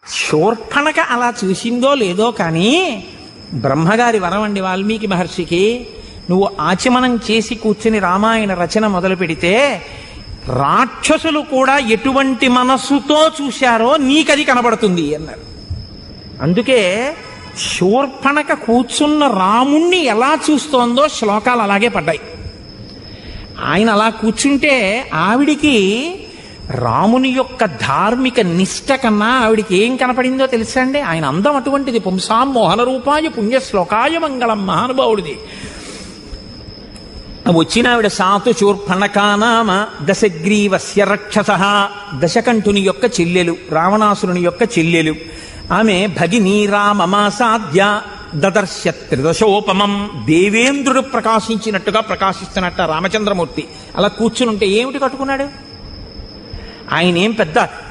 శూర్పణక అలా చూసిందో లేదో కానీ బ్రహ్మగారి వరం అండి వాల్మీకి మహర్షికి నువ్వు ఆచమనం చేసి కూర్చుని రామాయణ రచన మొదలు పెడితే రాక్షసులు కూడా ఎటువంటి మనస్సుతో చూశారో నీకది కనబడుతుంది అన్నారు అందుకే శూర్పణక కూర్చున్న రాముణ్ణి ఎలా చూస్తోందో శ్లోకాలు అలాగే పడ్డాయి ఆయన అలా కూర్చుంటే ఆవిడికి రాముని యొక్క ధార్మిక నిష్ట కన్నా ఆవిడికి ఏం కనపడిందో తెలుసా అండి ఆయన అందం అటువంటిది పుంసాం మోహన రూపాయ పుణ్యశ్లోకాయ మంగళం మహానుభావుడిది వచ్చిన ఆవిడ సాతు శూర్పణకానామ దశగ్రీవస్య రక్షస దశకంఠుని యొక్క చెల్లెలు రావణాసురుని యొక్క చెల్లెలు ఆమె భగినీ రామమాసాద్య దదర్శ త్రిదశోపమం దేవేంద్రుడు ప్రకాశించినట్టుగా ప్రకాశిస్తున్నట్ట రామచంద్రమూర్తి అలా కూర్చుని ఉంటే ఏమిటి కట్టుకున్నాడు ఆయన ఏం పెద్ద